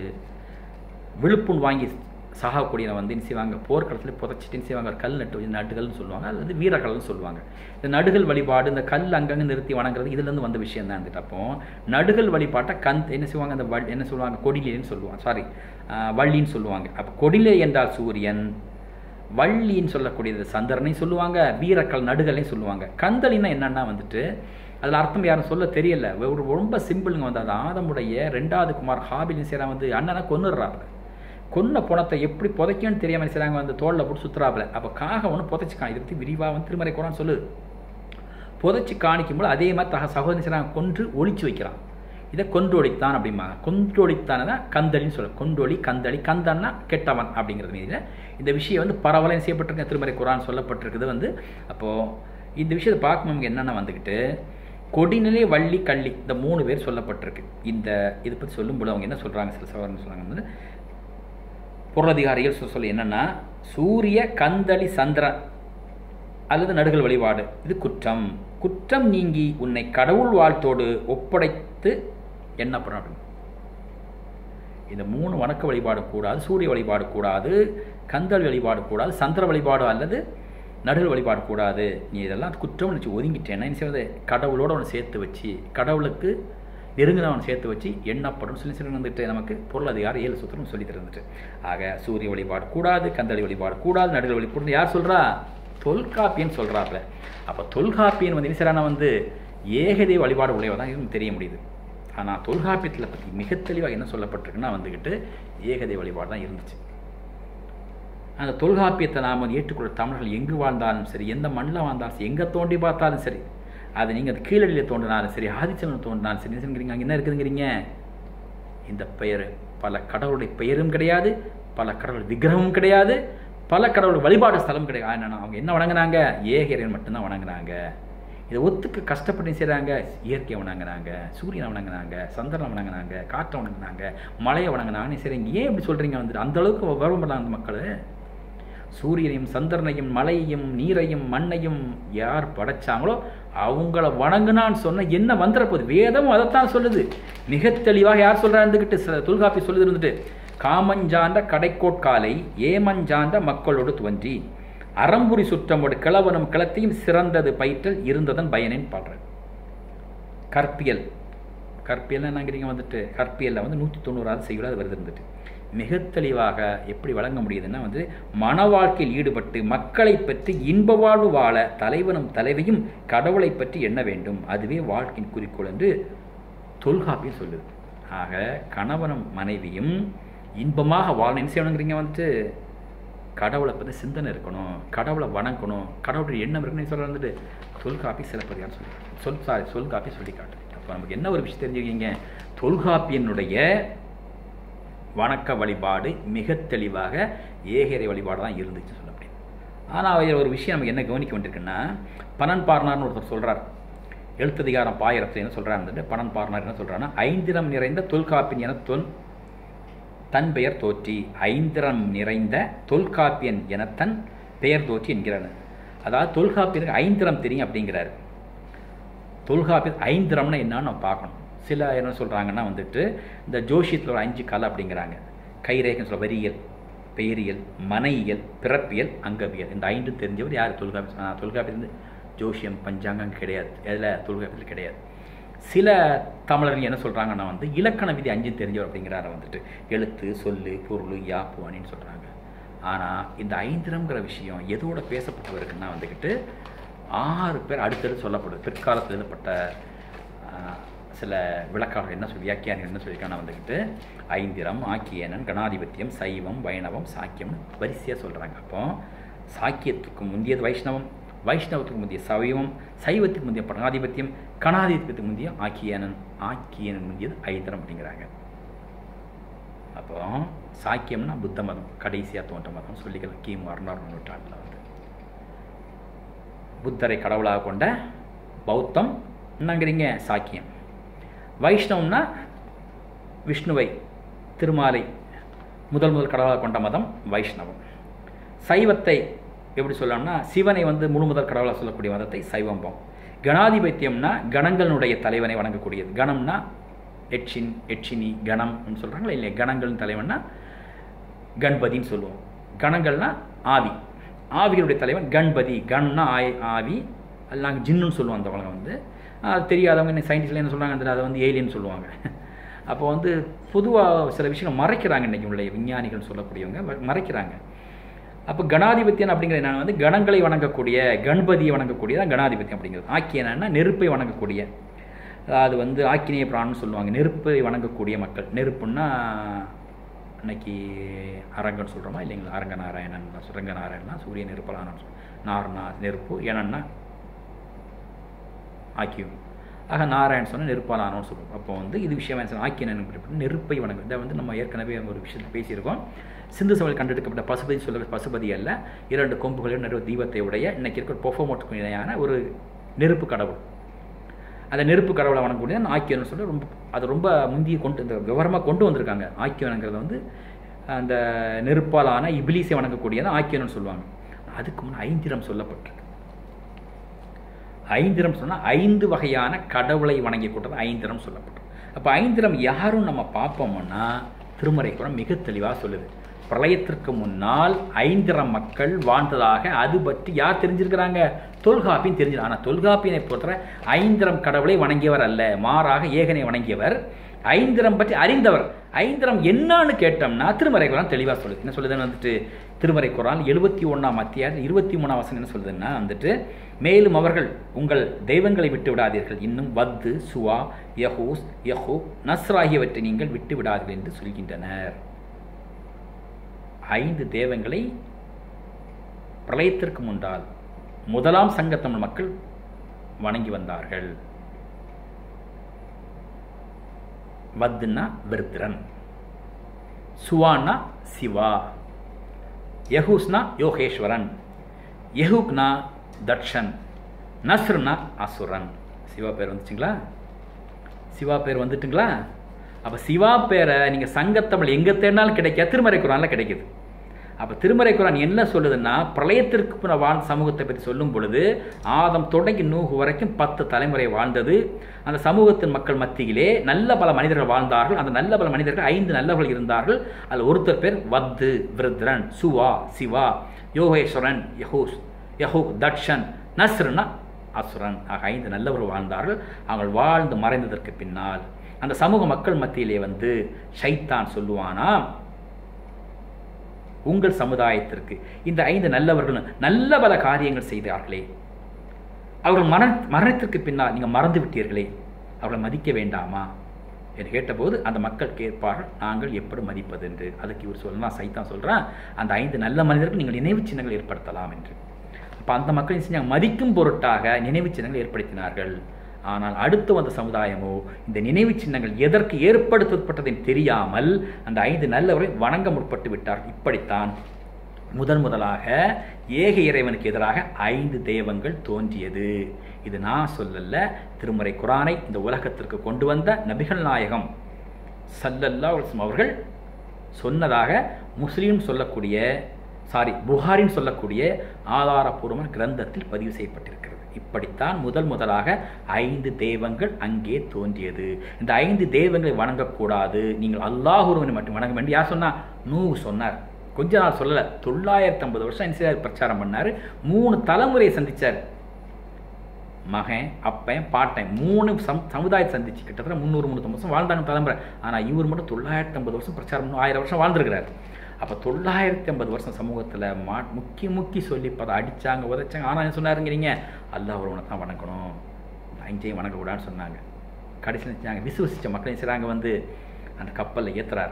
[SPEAKER 1] விழுப்புண் வாங்கி சாகக்கூடியனை வந்து என்ன செய்வாங்க போர்க்களத்தில் புதைச்சிட்டு என்ன செய்வாங்க கல் நட்டு வச்சு நடுகள்னு சொல்லுவாங்க அது வந்து வீரகலன்னு சொல்லுவாங்க இந்த நடுகள் வழிபாடு இந்த கல் அங்கங்கே நிறுத்தி வணங்குறது இதுலேருந்து வந்த விஷயம் தான் இருந்துட்டு அப்போ நடுகள் வழிபாட்டை கண் என்ன செய்வாங்க அந்த வள் என்ன சொல்லுவாங்க கொடிநிலைன்னு சொல்லுவாங்க சாரி வள்ளின்னு சொல்லுவாங்க அப்போ கொடிநிலை என்றால் சூரியன் வள்ளின்னு சொல்லக்கூடியது சந்திரனை சொல்லுவாங்க வீரக்கல் நடுகளையும் சொல்லுவாங்க கந்தளின்னா என்னன்னா வந்துட்டு அதில் அர்த்தம் யாரும் சொல்ல தெரியல ஒரு ரொம்ப சிம்பிளுங்க வந்து அது ஆதமுடைய ரெண்டாவது குமார் ஹாபிலின் சேரா வந்து அண்ணனை கொன்னுடுறாப்புல கொன்ன பணத்தை எப்படி புதைக்கணும்னு தெரியாமல் செய்கிறாங்க வந்து தோளில் போட்டு சுற்றுறாப்புல அப்போ காகம் ஒன்று புதைச்சி கா இதை பற்றி விரிவாக வந்து திருமறை குரான் சொல்லுது புதைச்சி காணிக்கும்போது அதே மாதிரி தக சகோதரி செய்கிறாங்க கொன்று ஒழிச்சு வைக்கிறான் இதை கொன்றொழித்தான் அப்படிம்பாங்க கொன்றொழித்தான தான் கந்தளின்னு சொல்ல கொன்றொழி கந்தளி கந்தன்னா கெட்டவன் அப்படிங்கிறது மீதில் இந்த விஷயம் வந்து பரவலையும் செய்யப்பட்டிருக்க திருமறை குரான் சொல்லப்பட்டிருக்குது வந்து அப்போது இந்த விஷயத்தை பார்க்கும்போது என்னென்ன வந்துக்கிட்டு கொடிநிலை வள்ளி கள்ளி இந்த மூணு பேர் சொல்லப்பட்டிருக்கு இந்த இதை பற்றி சொல்லும்போது அவங்க என்ன சொல்கிறாங்க சில சகோதரன் சொல்கிறாங்க வந்து பொருளதிகாரிகள் சொல்ல என்னென்னா சூரிய கந்தளி சந்திரன் அல்லது நடுகள் வழிபாடு இது குற்றம் குற்றம் நீங்கி உன்னை கடவுள் வாழ்த்தோடு ஒப்படைத்து என்ன பண்ண அப்படின்னு இந்த மூணு வணக்க வழிபாடு கூடாது சூரிய வழிபாடு கூடாது கந்தல் வழிபாடு கூடாது சந்திர வழிபாடு அல்லது நடுகள் வழிபாடு கூடாது நீ இதெல்லாம் குற்றம் வச்சு ஒதுங்கிட்டேன்னா என்ன செய்வது கடவுளோட அவனை சேர்த்து வச்சு கடவுளுக்கு நெருங்கினவன் சேர்த்து வச்சு எண்ணப்படும் சொல்லி சொல்லி வந்துட்டு நமக்கு பொருளதிகாரம் ஏழு சுத்திரம் சொல்லி தருந்துட்டு ஆக சூரிய வழிபாடு கூடாது கந்தளி வழிபாடு கூடாது நடுகள் வழிபாடு யார் சொல்கிறா தொல்காப்பியன் சொல்கிறாப்புல அப்போ தொல்காப்பியன் வந்து இனிசரான வந்து ஏகதேவ வழிபாடு உடையவதான் இதுவும் தெரிய முடியுது ஆனால் தொல்காப்பியத்தில் பற்றி மிக தெளிவாக என்ன சொல்லப்பட்டிருக்குன்னா வந்துக்கிட்டு ஏகதேவ வழிபாடு தான் இருந்துச்சு அந்த தொல்காப்பியத்தை நாம் வந்து ஏற்றுக்கொள்ள தமிழர்கள் எங்கு வாழ்ந்தாலும் சரி எந்த மண்ணில் வாழ்ந்தாலும் சரி எங்கே தோண்டி பார்த்தாலும் சரி அது நீங்கள் அது கீழடியில் தோண்டினாலும் சரி ஆதிச்சவன் தோண்டினாலும் சரி என்ன அங்கே என்ன இருக்குதுங்கிறீங்க இந்த பெயர் பல கடவுளுடைய பெயரும் கிடையாது பல கடவுள் விக்கிரகமும் கிடையாது பல கடவுள் வழிபாடு ஸ்தலம் கிடையாது என்னன்னா அவங்க என்ன வணங்குனாங்க ஏகரையன் மட்டும்தான் வணங்குறாங்க இதை ஒத்துக்க கஷ்டப்பட்டு செய்கிறாங்க இயற்கையை வணங்குறாங்க சூரியனை வணங்குனாங்க சந்திரனை வணங்குனாங்க காற்றை வணங்குனாங்க மலையை வணங்குனாங்கன்னு சரிங்க ஏன் இப்படி சொல்கிறீங்க வந்துட்டு அந்த அளவுக்கு விவரம் அந்த மக்கள் சூரியனையும் சந்திரனையும் மலையையும் நீரையும் மண்ணையும் யார் படைச்சாங்களோ அவங்கள வணங்குனான்னு சொன்ன என்ன வந்துட போகுது வேதமும் அதைத்தான் சொல்லுது மிக தெளிவாக யார் சொல்கிறா இருந்துக்கிட்டு சில தொல்காப்பி சொல்லுது இருந்துட்டு காமஞ்சாண்ட கடைக்கோட்காலை ஏமஞ்சாண்ட மக்களோடு துவன்றி அறம்புரி சுற்றமோடு கிழவனும் கிளத்தையும் சிறந்தது பயிற்றல் இருந்ததன் பயனின் பாடுறேன் கற்பியல் கற்பியல் என்னங்கிறீங்க வந்துட்டு கற்பியலில் வந்து நூற்றி தொண்ணூறாவது செய்யுள் அது வருது இருந்துட்டு மிக தெளிவாக எப்படி வழங்க முடியுதுன்னா வந்து மன வாழ்க்கையில் ஈடுபட்டு மக்களை பற்றி இன்ப வாழ்வு வாழ தலைவனும் தலைவியும் கடவுளை பற்றி எண்ண வேண்டும் அதுவே வாழ்க்கையின் குறிக்கோள் என்று தொல்காப்பியம் சொல்லுது ஆக கணவனும் மனைவியும் இன்பமாக வாழணும் என்ன செய்யணுங்கிறீங்க வந்துட்டு கடவுளை பற்றி சிந்தனை இருக்கணும் கடவுளை வணங்கணும் கடவுளுடைய எண்ணம் இருக்குன்னு சொல்ல வந்துட்டு தொல்காப்பி சிலப்பதிகாரம் சொல்லி சொல் சாரி சொல் காப்பி சொல்லி காட்டு இப்போ நமக்கு என்ன ஒரு விஷயம் தெரிஞ்சுக்கிங்க தொல்காப்பியனுடைய வணக்க வழிபாடு மிக தெளிவாக ஏகரை வழிபாடு தான் இருந்துச்சு சொல்ல முடியும் ஆனால் ஒரு விஷயம் நமக்கு என்ன கவனிக்க வேண்டியிருக்குன்னா பனன் பார்னார்னு ஒருத்தர் சொல்கிறார் எழுத்ததிகாரம் பாயிரத்தில் என்ன சொல்கிறாருன்னு பனன் பார்னார் என்ன சொல்கிறாருன்னா ஐந்திரம் நிறைந்த தொல்காப்பியன் என தொல் தன் பெயர் தோற்றி ஐந்திரம் நிறைந்த தொல்காப்பியன் என தன் பெயர் தோற்றி என்கிறார் அதாவது தொல்காப்பியனுக்கு ஐந்திரம் தெரியும் அப்படிங்கிறாரு தொல்காப்பியன் ஐந்திரம்னா என்னன்னு நம்ம பார்க்கணும் சில என்ன சொல்கிறாங்கன்னா வந்துட்டு இந்த ஜோஷியத்தில் ஒரு அஞ்சு கலை அப்படிங்கிறாங்க கைரேகன்னு சொல்ல வரியல் பெயரியல் மனையியல் பிறப்பியல் அங்கவியல் இந்த ஐந்து தெரிஞ்சவர் யார் தொல்காப்பி தொல்காப்பியிலிருந்து ஜோஷியம் பஞ்சாங்கம் கிடையாது அதில் தொல்காப்பியத்தில் கிடையாது சில தமிழர்கள் என்ன சொல்கிறாங்கன்னா வந்து இலக்கண விதி அஞ்சு தெரிஞ்சவர் அப்படிங்கிறார வந்துட்டு எழுத்து சொல்லு பொருள் யாப்பு அணின்னு சொல்கிறாங்க ஆனால் இந்த ஐந்திரம்ங்கிற விஷயம் எதோட பேசப்பட்டு வருதுன்னா வந்துக்கிட்டு ஆறு பேர் அடுத்தடுத்து சொல்லப்படுது பிற்காலத்தில் எழுதப்பட்ட சில விளக்காளர்கள் என்ன சொல்லி வியாக்கியானிகள் என்ன சொல்லியிருக்காங்கன்னா வந்துக்கிட்டு ஐந்திரம் ஆக்கியனன் கணாதிபத்தியம் சைவம் வைணவம் சாக்கியம்னு வரிசையாக சொல்கிறாங்க அப்போ சாக்கியத்துக்கு முந்தியது வைஷ்ணவம் வைஷ்ணவத்துக்கு முந்தைய சைவம் சைவத்துக்கு முந்தைய கணாதிபத்தியம் கணாதிபத்தியத்துக்கு முந்தைய ஆக்கியனன் ஆக்கியனன் முந்தியது ஐந்திரம் அப்படிங்கிறாங்க அப்போ சாக்கியம்னா புத்த மதம் கடைசியாக தோன்ற மதம் சொல்லிக்கலாம் கிமு அறுநூறு நூற்றாண்டில் வந்து புத்தரை கடவுளாக கொண்ட பௌத்தம் என்னங்கிறீங்க சாக்கியம் வைஷ்ணவம்னா விஷ்ணுவை திருமாலை முதல் முதல் கடவுளாக கொண்ட மதம் வைஷ்ணவம் சைவத்தை எப்படி சொல்லலாம்னா சிவனை வந்து முழு முதல் கடவுளாக சொல்லக்கூடிய மதத்தை சைவம்பம் கணாதிபத்தியம்னா கணங்களுடைய தலைவனை வணங்கக்கூடியது கணம்னா எட்சின் எட்சினி கணம்னு சொல்கிறாங்களா இல்லையா கணங்கள்னு தலைவன்னா கணபதின்னு சொல்லுவோம் கணங்கள்னா ஆவி ஆவிகளுடைய தலைவன் கணபதி கண்னா ஆய் ஆவி அது நாங்கள் ஜின்னுன்னு சொல்லுவோம் அந்த உலகம் வந்து அது தெரியாதவங்க என்ன சயின்டிஸ்டில் என்ன சொல்கிறாங்க அந்த அதை வந்து ஏலியன் சொல்லுவாங்க அப்போ வந்து பொதுவாக சில விஷயங்கள் மறைக்கிறாங்க இன்றைக்கி உள்ள விஞ்ஞானிகள் சொல்லக்கூடியவங்க மறைக்கிறாங்க அப்போ கணாதிபத்தியன் அப்படிங்கிற நான் வந்து கணங்களை வணங்கக்கூடிய கணபதியை வணங்கக்கூடிய தான் கணாதிபத்தியம் அப்படிங்கிறது ஆக்கியனா நெருப்பை வணங்கக்கூடிய அது வந்து ஆக்கினேய பிராணம்னு சொல்லுவாங்க நெருப்பை வணங்கக்கூடிய மக்கள் நெருப்புன்னா இன்னைக்கு அரங்கன்னு சொல்கிறோமா இல்லைங்களா அரங்க நாராயணன் சுரங்க நாராயணனா சூரிய நெருப்பலான நார்னா நெருப்பு ஏனன்னா ஆக்கியம் ஆக நாராயணன் சொன்னால் நெருப்பாலானோன்னு சொல்லுவோம் அப்போ வந்து இது விஷயம் ஆக்கியனன் நெருப்பை வணங்கும் இதை வந்து நம்ம ஏற்கனவே ஒரு விஷயத்தில் பேசியிருக்கோம் சிந்து சபையில் கண்டெடுக்கப்பட்ட பசுபதி சொல்ல பசுபதி அல்ல இரண்டு கொம்புகளில் நெருப்பு தீபத்தை உடைய இன்னைக்கு இருக்கிற பொஃபோமோட்டுக்கு இணையான ஒரு நெருப்பு கடவுள் அந்த நெருப்பு கடவுளை வணங்கக்கூடிய ஆக்கியன்னு சொல்லி ரொம்ப அது ரொம்ப முந்திய கொண்டு இந்த விவரமாக கொண்டு வந்திருக்காங்க ஆக்கியனுங்கிறது வந்து அந்த நெருப்பாலான இபிலிஸை வணங்கக்கூடியதான் ஆக்கியன்னு சொல்லுவாங்க அதுக்கு முன்னே ஐந்திரம் சொல்லப்பட்டிருக்கு ஐந்திரம் சொன்னால் ஐந்து வகையான கடவுளை வணங்கி கூட்டது ஐந்திரம் சொல்லப்பட்டது அப்போ ஐந்திரம் யாரும் நம்ம பார்ப்போம்னா திருமறை கூட மிக தெளிவாக சொல்லுது பிரளயத்திற்கு முன்னால் ஐந்திரம் மக்கள் வாழ்ந்ததாக அது பற்றி யார் தெரிஞ்சிருக்கிறாங்க தொல்காப்பியன் தெரிஞ்சு ஆனால் தொல்காப்பியனை பொறுத்தவரை ஐந்திரம் கடவுளை வணங்கியவர் அல்ல மாறாக ஏகனை வணங்கியவர் ஐந்திரம் பற்றி அறிந்தவர் ஐந்திரம் என்னன்னு கேட்டோம்னா திருமறை குரான் தெளிவாக சொல்லுது என்ன சொல்லுதுன்னு வந்துட்டு திருமறை குரான் எழுபத்தி ஒன்றாம் அத்தியாயம் இருபத்தி மூணாம் வசனம் என்ன சொல்லுதுன்னா வந்துட்டு மேலும் அவர்கள் உங்கள் தெய்வங்களை விட்டு விடாதீர்கள் இன்னும் வத்து சுவா யஹூஸ் யஹூ நஸ்ர் ஆகியவற்றை நீங்கள் விட்டு விடாதீர்கள் என்று சொல்கின்றனர் ஐந்து தெய்வங்களை பிரளயத்திற்கு முன்னால் முதலாம் சங்கத்தமிழ் மக்கள் வணங்கி வந்தார்கள் வத்துனா விருத்திரன் சுவான்னா சிவா யஹூஸ்னா யோகேஸ்வரன் யஹூக்னா தட்சன் நஸ்ருனா அசுரன் சிவா பேர் வந்துச்சுங்களா சிவா பேர் வந்துட்டுங்களா அப்போ சிவா பேரை நீங்கள் சங்கத்தமிழ் எங்கே தேடினாலும் கிடைக்காது திருமறை குரானில் கிடைக்குது அப்போ திருமறை குரான் என்ன சொல்லுதுன்னா பிரளயத்திற்கு வாழ் சமூகத்தை பற்றி சொல்லும் பொழுது ஆதம் தொடங்கி நூகு வரைக்கும் பத்து தலைமுறை வாழ்ந்தது அந்த சமூகத்தின் மக்கள் மத்தியிலே நல்ல பல மனிதர்கள் வாழ்ந்தார்கள் அந்த நல்ல பல மனிதர்கள் ஐந்து நல்லவர்கள் இருந்தார்கள் அதில் ஒருத்தர் பேர் வத்து விருத்ரன் சுவா சிவா யோகேஸ்வரன் யஹூஸ் யஹூ தட்சன் நஸ்ருனா அசுரன் ஆக ஐந்து நல்லவர்கள் வாழ்ந்தார்கள் அவர்கள் வாழ்ந்து மறைந்ததற்கு பின்னால் அந்த சமூக மக்கள் மத்தியிலே வந்து ஷைத்தான் சொல்லுவானா உங்கள் சமுதாயத்திற்கு இந்த ஐந்து நல்லவர்கள் நல்ல பல காரியங்கள் செய்தார்களே அவர்கள் மரண மரணத்திற்கு பின்னால் நீங்கள் மறந்து விட்டீர்களே அவர்களை மதிக்க வேண்டாமா என்று கேட்டபோது அந்த மக்கள் கேட்பார்கள் நாங்கள் எப்படி மதிப்பது என்று அதுக்கு இவர் சொல்லலாம் சைத்தான் சொல்கிறான் அந்த ஐந்து நல்ல மனிதர்கள் நீங்கள் நினைவு சின்னங்கள் ஏற்படுத்தலாம் என்று அப்போ அந்த மக்கள் செஞ்சாங்க மதிக்கும் பொருட்டாக நினைவு சின்னங்கள் ஏற்படுத்தினார்கள் ஆனால் அடுத்து வந்த சமுதாயமோ இந்த நினைவு சின்னங்கள் எதற்கு ஏற்படுத்தப்பட்டதை தெரியாமல் அந்த ஐந்து நல்லவரை வணங்க முற்பட்டு விட்டார் இப்படித்தான் முதன் முதலாக ஏக இறைவனுக்கு எதிராக ஐந்து தெய்வங்கள் தோன்றியது இது நான் சொல்லல திருமறை குரானை இந்த உலகத்திற்கு கொண்டு வந்த நபிகள் நாயகம் சல்லல்லா அலிஸ்லாம் அவர்கள் சொன்னதாக முஸ்லீம் சொல்லக்கூடிய சாரி புகாரின் சொல்லக்கூடிய ஆதாரபூர்வமான கிரந்தத்தில் பதிவு செய்யப்பட்டிருக்கிறது இப்படித்தான் முதல் முதலாக ஐந்து தெய்வங்கள் அங்கே தோன்றியது இந்த ஐந்து தெய்வங்களை வணங்கக்கூடாது நீங்கள் அல்லாஹ் ஒருவனை மட்டும் வணங்க வேண்டும் யார் சொன்னா நூறு சொன்னார் கொஞ்ச நாள் சொல்லலை தொள்ளாயிரத்தி ஐம்பது வருஷம் என்ன பிரச்சாரம் பண்ணார் மூணு தலைமுறையை சந்திச்சார் மகன் அப்பன் பாட்டன் மூணு சம் சமுதாயத்தை சந்திச்சு கிட்டத்தட்ட முந்நூறு முந்நூற்றம்பது வருஷம் வாழ்ந்தாங்க தலைமுறை ஆனால் இவர் மட்டும் தொள்ளாயிரத்தி ஐம்பது வருஷம் பிரச்சாரம் பண்ணி ஆயிரம் வருஷம் வாழ்ந்துருக்கிறார் அப்போ தொள்ளாயிரத்தி ஐம்பது வருஷம் சமூகத்தில் மா முக்கி முக்கி சொல்லி பத அடித்தாங்க உதைச்சாங்க ஆனால் என்ன சொன்னாருங்கிறீங்க அல்லாஹ் ஒருவனை தான் வணங்கணும் அஞ்சையும் வணங்கக்கூடாதுன்னு சொன்னாங்க கடைசியில் நினச்சாங்க விசுவசித்த மக்கள் என்ன செய்கிறாங்க வந்து அந்த கப்பலில் ஏற்றுறாரு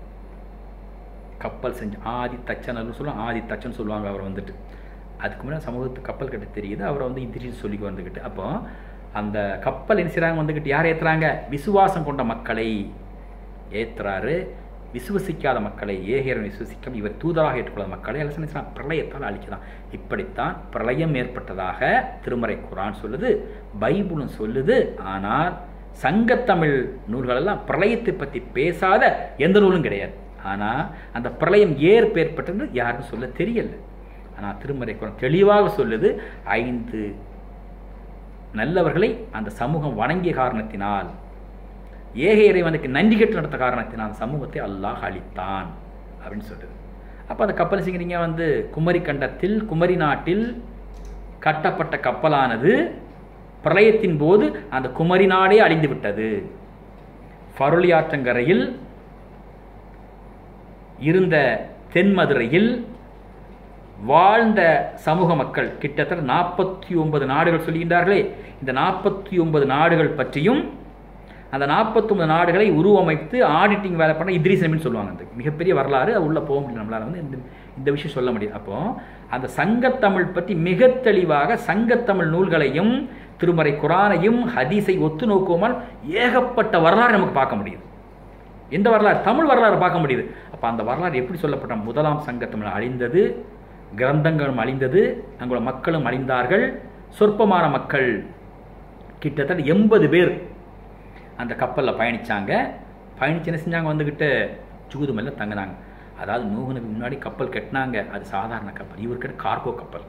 [SPEAKER 1] கப்பல் செஞ்சு ஆதி தச்சனர்னு சொல்லுவாங்க ஆதி தச்சன் சொல்லுவாங்க அவர் வந்துட்டு அதுக்கு முன்னாடி சமூகத்துக்கு கப்பல் கட்ட தெரியுது அவரை வந்து இந்திரின்னு சொல்லி வந்துக்கிட்டு அப்போ அந்த கப்பல் என்ன செய்கிறாங்க வந்துக்கிட்டு யார் ஏற்றுறாங்க விசுவாசம் கொண்ட மக்களை ஏற்றுறாரு விசுவசிக்காத மக்களை ஏகேரன் விசுவசிக்காம இவர் தூதராக ஏற்றுக்கொள்ளாத மக்களை எல்லாம் செய்யலாம் பிரளயத்தால் அழிக்கலாம் இப்படித்தான் பிரளயம் ஏற்பட்டதாக திருமறை குரான் சொல்லுது பைபிளும் சொல்லுது ஆனால் சங்கத்தமிழ் நூல்களெல்லாம் பிரளயத்தை பற்றி பேசாத எந்த நூலும் கிடையாது ஆனால் அந்த பிரளயம் ஏற்பேற்பட்டது யாருக்கும் சொல்ல தெரியல ஆனால் திருமறை குரான் தெளிவாக சொல்லுது ஐந்து நல்லவர்களை அந்த சமூகம் வணங்கிய காரணத்தினால் ஏக இறைவனுக்கு நன்றி கட்டு நடத்த காரணத்தினால் அந்த சமூகத்தை அல்லாஹ் அளித்தான் அப்படின்னு சொல்லுது அப்போ அந்த கப்பல் சிங்கிறீங்க வந்து குமரி கண்டத்தில் குமரி நாட்டில் கட்டப்பட்ட கப்பலானது பிரளயத்தின் போது அந்த குமரி நாடே அழிந்து விட்டது பருளி ஆற்றங்கரையில் இருந்த தென்மதுரையில் வாழ்ந்த சமூக மக்கள் கிட்டத்தட்ட நாற்பத்தி ஒன்பது நாடுகள் சொல்கின்றார்களே இந்த நாற்பத்தி ஒன்பது நாடுகள் பற்றியும் அந்த நாற்பத்தொம்பது நாடுகளை உருவமைத்து ஆடிட்டிங் வேலை பண்ண இத்ரீஸ் நபின்னு சொல்லுவாங்க அந்த மிகப்பெரிய வரலாறு அது உள்ளே போக முடியும் நம்மளால் வந்து இந்த இந்த விஷயம் சொல்ல முடியும் அப்போ அந்த சங்கத்தமிழ் பற்றி மிக தெளிவாக சங்கத்தமிழ் நூல்களையும் திருமறை குரானையும் ஹதீஸை ஒத்து நோக்குவோமால் ஏகப்பட்ட வரலாறு நமக்கு பார்க்க முடியுது எந்த வரலாறு தமிழ் வரலாறு பார்க்க முடியுது அப்போ அந்த வரலாறு எப்படி சொல்லப்பட்ட முதலாம் சங்கத்தமிழ் அழிந்தது கிரந்தங்களும் அழிந்தது அங்குள்ள மக்களும் அழிந்தார்கள் சொற்பமான மக்கள் கிட்டத்தட்ட எண்பது பேர் அந்த கப்பலில் பயணித்தாங்க பயணிச்சு என்ன செஞ்சாங்க வந்துக்கிட்டு ஜூதுமல்ல தங்கினாங்க அதாவது நூகுனுக்கு முன்னாடி கப்பல் கட்டினாங்க அது சாதாரண கப்பல் இவர்கிட்ட கார்கோ கப்பல்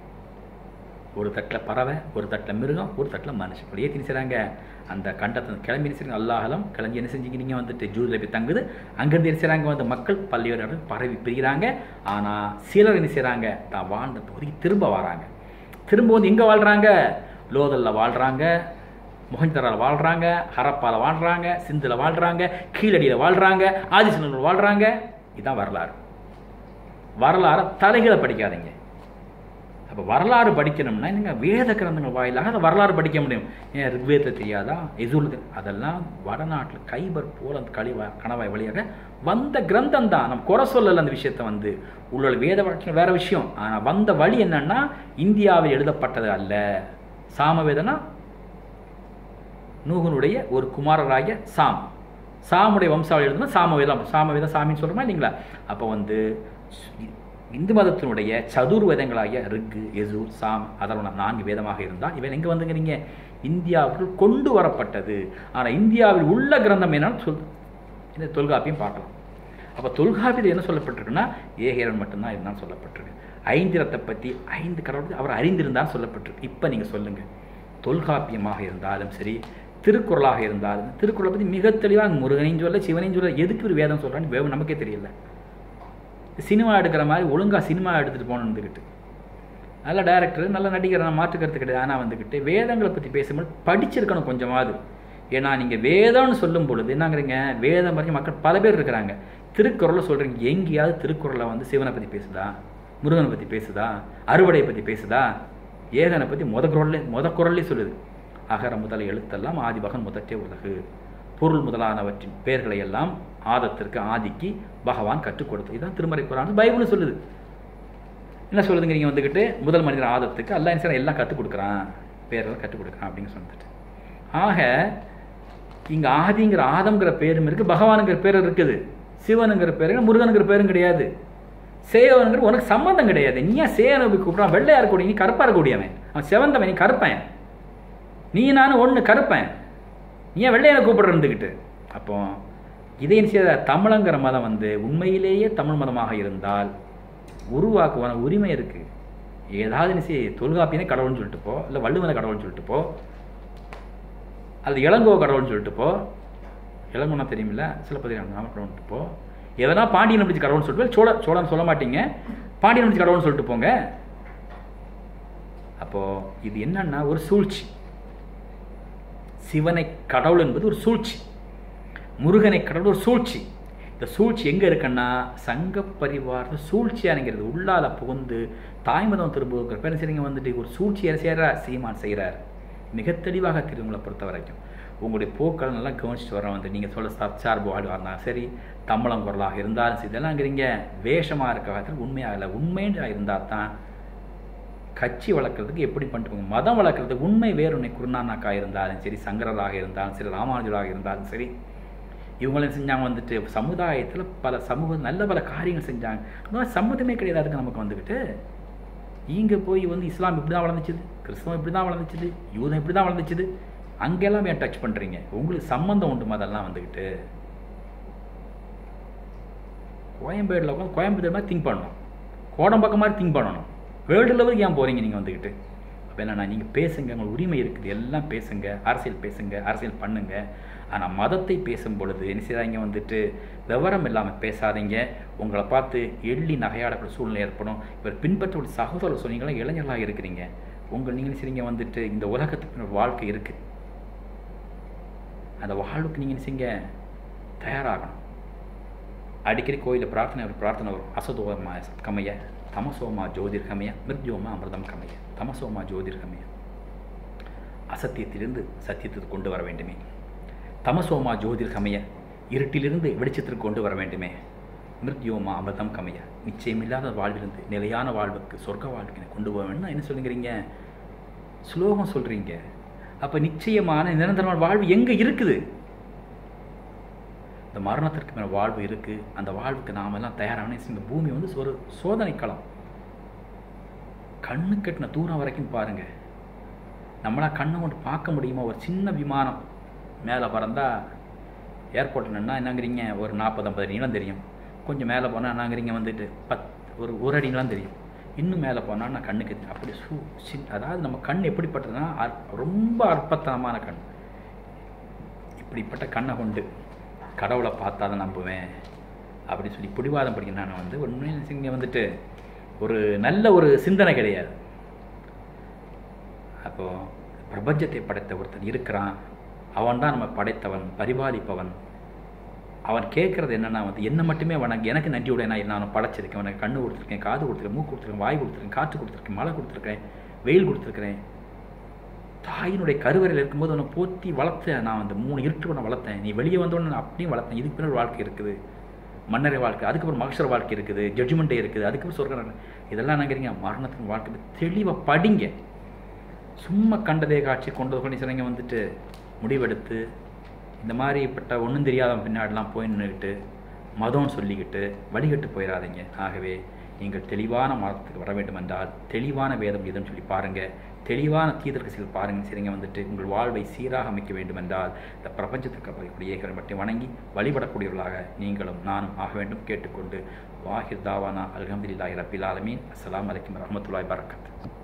[SPEAKER 1] ஒரு தட்டில் பறவை ஒரு தட்டில் மிருகம் ஒரு தட்டில் மனுஷன் அப்படியே என்ன செய்கிறாங்க அந்த கண்டத்தை கிளம்பி என்ன செய்றாங்க அல்லாஹலம் கிளம்பி என்ன செஞ்சீங்க நீங்கள் வந்துட்டு ஜூதில் போய் தங்குது அங்கேருந்து என்ன செய்கிறாங்க வந்து மக்கள் பல்வேறு பரவி பிரிகிறாங்க ஆனால் சிலர் என்ன செய்கிறாங்க தான் வாழ்ந்த பகுதிக்கு திரும்ப வராங்க திரும்ப வந்து எங்கே வாழ்கிறாங்க லோதலில் வாழ்கிறாங்க மொஹஞ்சரால் வாழ்கிறாங்க ஹரப்பால் வாழ்கிறாங்க சிந்தில் வாழ்கிறாங்க கீழடியில் வாழ்கிறாங்க ஆதிசனூர் வாழ்கிறாங்க இதுதான் வரலாறு வரலாறு தலைகளை படிக்காதீங்க அப்போ வரலாறு படிக்கணும்னா நீங்கள் வேத கிரந்தங்கள் வாயிலாக அந்த வரலாறு படிக்க முடியும் ஏன் ரிக்வேதத்தில் தெரியாதா எதுல அதெல்லாம் வடநாட்டில் கைபர் போல அந்த கழிவா கணவாய் வழியாக வந்த கிரந்தம் தான் நம்ம குறை சொல்லலை அந்த விஷயத்தை வந்து உள்ள வேத வழக்கில் வேற விஷயம் ஆனால் வந்த வழி என்னன்னா இந்தியாவில் எழுதப்பட்டது அல்ல சாமவேதனா நூகனுடைய ஒரு குமாரராகிய சாம் சாமுடைய வம்சாவளி எழுதுனா சாமவேதம் சாமவேதம் சாமின்னு சொல்கிறோமா இல்லைங்களா அப்போ வந்து இந்து மதத்தினுடைய சதுர் வேதங்களாகிய ரிக்கு எசூர் சாம் அதெல்லாம் நான்கு வேதமாக இருந்தால் இவன் எங்கே வந்துங்கிறீங்க இந்தியாவுக்குள் கொண்டு வரப்பட்டது ஆனால் இந்தியாவில் உள்ள கிரந்தம் என்னன்னு சொல் இந்த தொல்காப்பியம் பார்க்கலாம் அப்போ தொல்காப்பியத்தில் என்ன சொல்லப்பட்டிருக்குன்னா ஏகேரன் மட்டும்தான் இருந்தான்னு சொல்லப்பட்டிருக்கு ஐந்திரத்தை பற்றி ஐந்து கடவுள் அவர் அறிந்திருந்தான்னு சொல்லப்பட்டிருக்கு இப்போ நீங்கள் சொல்லுங்கள் தொல்காப்பியமாக இருந்தாலும் சரி திருக்குறளாக இருந்தாலும் திருக்குறளை பற்றி மிக தெளிவாக முருகனையும் சொல்ல சிவனையும் சொல்ல எதுக்கு ஒரு வேதம் சொல்கிறான்னு வேவம் நமக்கே தெரியல சினிமா எடுக்கிற மாதிரி ஒழுங்காக சினிமா எடுத்துகிட்டு போகணும் வந்துக்கிட்டு நல்ல டேரக்டர் நல்ல நடிகர் நான் மாற்றுக்கிறது கிடையாது ஆனால் வந்துக்கிட்டு வேதங்களை பற்றி பேசும்போது படிச்சிருக்கணும் கொஞ்சமாவது ஏன்னா நீங்கள் வேதம்னு சொல்லும் பொழுது என்னங்கிறீங்க வேதம் பற்றி மக்கள் பல பேர் இருக்கிறாங்க திருக்குறளை சொல்கிறீங்க எங்கேயாவது திருக்குறளை வந்து சிவனை பற்றி பேசுதா முருகனை பற்றி பேசுதா அறுவடையை பற்றி பேசுதா ஏகனை பற்றி முத குரல்லே முத குரல்லே சொல்லுது அகர முதல எழுத்தெல்லாம் ஆதிபகன் முதற்றே உலகு பொருள் முதலானவற்றின் பெயர்களை எல்லாம் ஆதத்திற்கு ஆதிக்கு பகவான் கற்றுக் கொடுத்து இதுதான் திருமறை குரான் பைபிள் சொல்லுது என்ன சொல்லுதுங்க நீங்கள் வந்துக்கிட்டு முதல் மனிதர் ஆதத்துக்கு அல்லா என்ன எல்லாம் கற்றுக் கொடுக்குறான் பேரெல்லாம் கற்றுக் கொடுக்குறான் அப்படின்னு சொல்லிட்டு ஆக இங்கே ஆதிங்கிற ஆதம்ங்கிற பேரும் இருக்குது பகவானுங்கிற பேரும் இருக்குது சிவனுங்கிற பேரு முருகனுங்கிற பேரும் கிடையாது சேவனுங்கிற உனக்கு சம்மந்தம் கிடையாது நீ ஏன் சேவனை போய் கூப்பிட்றான் வெள்ளையா இருக்கக்கூடிய நீ கருப்பா இருக்கக்கூடியவன் அவன் செவந்தவன் நீ கருப்பன் நீ நானும் ஒன்று கருப்பேன் நீ ஏன் வெள்ளையனை கூப்பிடுற இருந்துக்கிட்டு அப்போ இதை செய்த தமிழங்கிற மதம் வந்து உண்மையிலேயே தமிழ் மதமாக இருந்தால் உருவாக்குவான உரிமை இருக்கு ஏதாவது நீ செய் தொல்காப்பியனே கடவுள்னு சொல்லிட்டு போ இல்லை வள்ளுவனை கடவுள்னு சொல்லிட்டு போ அல்லது இளங்கோ கடவுள்னு சொல்லிட்டு போ இளங்கோனா தெரியுமில்ல சிலப்பதிகாரம் நாம கடவுள்னு போ எதனா பாண்டியன் பிடிச்சி கடவுள்னு சொல்லிட்டு போ. சோழ சோழன் சொல்ல மாட்டீங்க பாண்டியன் பிடிச்சி கடவுள்னு சொல்லிட்டு போங்க அப்போ இது என்னன்னா ஒரு சூழ்ச்சி சிவனை கடவுள் என்பது ஒரு சூழ்ச்சி முருகனை கடவுள் ஒரு சூழ்ச்சி இந்த சூழ்ச்சி எங்க இருக்குன்னா சங்க பரிவார சூழ்ச்சியானுங்கிறது உள்ளால புகுந்து தாய்மதம் திரும்புகிற பேர் சரிங்க வந்துட்டு ஒரு சூழ்ச்சியை செய்கிறார் சீமான் செய்கிறார் மிக தெளிவாக திருமலை பொறுத்த வரைக்கும் உங்களுடைய போக்களை நல்லா கவனிச்சுட்டு வரோம் வந்து நீங்கள் சொல்ல சச்சார்பு வாழ்வாக இருந்தாலும் சரி தமிழம் குரலாக இருந்தாலும் சரி இதெல்லாம்ங்கிறீங்க வேஷமாக இருக்க காலத்தில் உண்மையாக இல்லை உண்மையாக இருந்தால் தான் கட்சி வளர்க்குறதுக்கு எப்படி பண்ணிட்டு போங்க மதம் வளர்க்குறதுக்கு உண்மை வேறுனை குருநானாக்கா இருந்தாலும் சரி சங்கரராக இருந்தாலும் சரி ராமானுஜராக இருந்தாலும் சரி இவங்களும் செஞ்சாங்க வந்துட்டு சமுதாயத்தில் பல சமூக நல்ல பல காரியங்கள் செஞ்சாங்க ஆனால் சம்மதமே கிடையாது அதுக்கு நமக்கு வந்துக்கிட்டு இங்கே போய் வந்து இஸ்லாம் இப்படி தான் வளர்ந்துச்சுது கிறிஸ்தவம் இப்படி தான் வளர்ந்துச்சுது யூதம் இப்படி தான் வளர்ந்துச்சுது அங்கெல்லாம் ஏன் டச் பண்ணுறீங்க உங்களுக்கு சம்மந்தம் உண்டு அதெல்லாம் வந்துக்கிட்டு கோயம்பேடில் உட்காந்து கோயம்புத்தூர் மாதிரி திங்க் பண்ணணும் கோடம்பாக்கம் மாதிரி திங்க் பண்ணணும் வேர்ல்டு லெவலுக்கு ஏன் போகிறீங்க நீங்கள் வந்துக்கிட்டு அப்போ என்னன்னா நீங்கள் பேசுங்க உங்களுக்கு உரிமை இருக்குது எல்லாம் பேசுங்க அரசியல் பேசுங்க அரசியல் பண்ணுங்க ஆனால் மதத்தை பேசும் பொழுது என்ன செய்யாதீங்க வந்துட்டு விவரம் இல்லாமல் பேசாதீங்க உங்களை பார்த்து எள்ளி நகையாடக்கூடிய சூழ்நிலை ஏற்படும் இவர் பின்பற்றக்கூடிய சகோதரர் சொன்னீங்களா இளைஞர்களாக இருக்கிறீங்க உங்கள் நீங்கள் செய்றீங்க வந்துட்டு இந்த உலகத்துக்கு ஒரு வாழ்க்கை இருக்குது அந்த வாழ்வுக்கு நீங்கள் என்ன செய்யுங்க தயாராகணும் அடிக்கடி கோயிலில் பிரார்த்தனை ஒரு பிரார்த்தனை வரும் அசதோமா கமைய தமசோமா ஜோதிர்கமய மிருத்யோமா அமிர்தம் கமைய தமசோமா ஜோதிர்கமய அசத்தியத்திலிருந்து சத்தியத்திற்கு கொண்டு வர வேண்டுமே தமசோமா ஜோதிர்கமய இருட்டிலிருந்து வெளிச்சத்திற்கு கொண்டு வர வேண்டுமே மிருத்யோமா அமிர்தம் கமைய நிச்சயமில்லாத வாழ்விலிருந்து நிலையான வாழ்வுக்கு சொர்க்க வாழ்வுக்கு என்னை கொண்டு போக வேணும்னா என்ன சொல்லுங்கிறீங்க ஸ்லோகம் சொல்கிறீங்க அப்போ நிச்சயமான நிரந்தரமான வாழ்வு எங்கே இருக்குது இந்த மரணத்திற்கு மேலே வாழ்வு இருக்குது அந்த வாழ்வுக்கு நாமெல்லாம் தயாரான இந்த பூமி வந்து ஒரு சோதனை களம் கண்ணு கட்டின தூரம் வரைக்கும் பாருங்க நம்மளா கண்ணை கொண்டு பார்க்க முடியுமா ஒரு சின்ன விமானம் மேலே பறந்தா ஏர்போர்ட் நின்னா என்னங்கிறீங்க ஒரு நாற்பது ஐம்பது நீளம் தெரியும் கொஞ்சம் மேலே போனால் என்னங்கிறீங்க வந்துட்டு பத் ஒரு ஒரு அடி நீளம் தெரியும் இன்னும் மேலே போனால் நான் கண்ணுக்கு தெரியும். அப்படி சூ சின் அதாவது நம்ம கண் எப்படிப்பட்டதுன்னா அற்- ரொம்ப அற்பத்தனமான கண் இப்படிப்பட்ட கண்ணை கொண்டு கடவுளை பார்த்தா தான் நம்புவேன் அப்படி சொல்லி பிடிவாதம் படிக்க நான் வந்து உண்மையில இங்கே வந்துட்டு ஒரு நல்ல ஒரு சிந்தனை கிடையாது அப்போது பிரபஞ்சத்தை படைத்த ஒருத்தன் இருக்கிறான் அவன் தான் நம்ம படைத்தவன் பரிபாலிப்பவன் அவன் கேட்குறது என்னன்னா வந்து என்ன மட்டுமே வணங்க எனக்கு நன்றியுடைய நான் நான் படைச்சிருக்கேன் உனக்கு கண்ணு கொடுத்துருக்கேன் காது கொடுத்துருக்கேன் மூக்கு கொடுத்துருக்கேன் வாய் கொடுத்துருக்கேன் காற்று கொடுத்துருக்கேன் மழை கொடுத்துருக்கேன் வெயில் கொடுத்துருக்கிறேன் தாயினுடைய கருவறையில் இருக்கும்போது உன்னை போற்றி வளர்த்தேன் நான் அந்த மூணு இருட்டு உன்னை வளர்த்தேன் நீ வெளியே வந்தோடனே நான் அப்படியும் வளர்த்தேன் இதுக்கு பின்னாடி ஒரு வாழ்க்கை இருக்குது மன்னரை வாழ்க்கை அதுக்கப்புறம் மகசர வாழ்க்கை இருக்குது ஜட்ஜ்மெண்ட் டே இருக்குது அதுக்கப்புறம் சொர்க்க நரகம். இதெல்லாம் நினைக்கிறீங்க மரணத்தின் வாழ்க்கை தெளிவாக படிங்க சும்மா கண்டதே காட்சி கொண்டது கொண்டு சிலங்க வந்துட்டு முடிவெடுத்து இந்த மாதிரிப்பட்ட ஒன்றும் தெரியாத பின்னாடிலாம் போய் நின்றுக்கிட்டு மதம்னு சொல்லிக்கிட்டு வழிகட்டு போயிடாதீங்க ஆகவே நீங்கள் தெளிவான மதத்துக்கு வர வேண்டும் என்றால் தெளிவான வேதம் எதுன்னு சொல்லி பாருங்கள் தெளிவான தீர்க்கசிகள் பாருங்கள் சரிங்க வந்துட்டு உங்கள் வாழ்வை சீராக அமைக்க வேண்டும் என்றால் இந்த பிரபஞ்சத்துக்கு வரக்கூடிய ஏகரை மட்டும் வணங்கி வழிபடக்கூடியவர்களாக நீங்களும் நானும் ஆக வேண்டும் கேட்டுக்கொண்டு வாஹிர் தாவானா அல்ஹம்துலில்லாஹி ரப்பில் ஆலமீன் அஸ்ஸலாமு அலைக்கும் வரஹ்மத்துல்லாஹி வரகாத்துஹு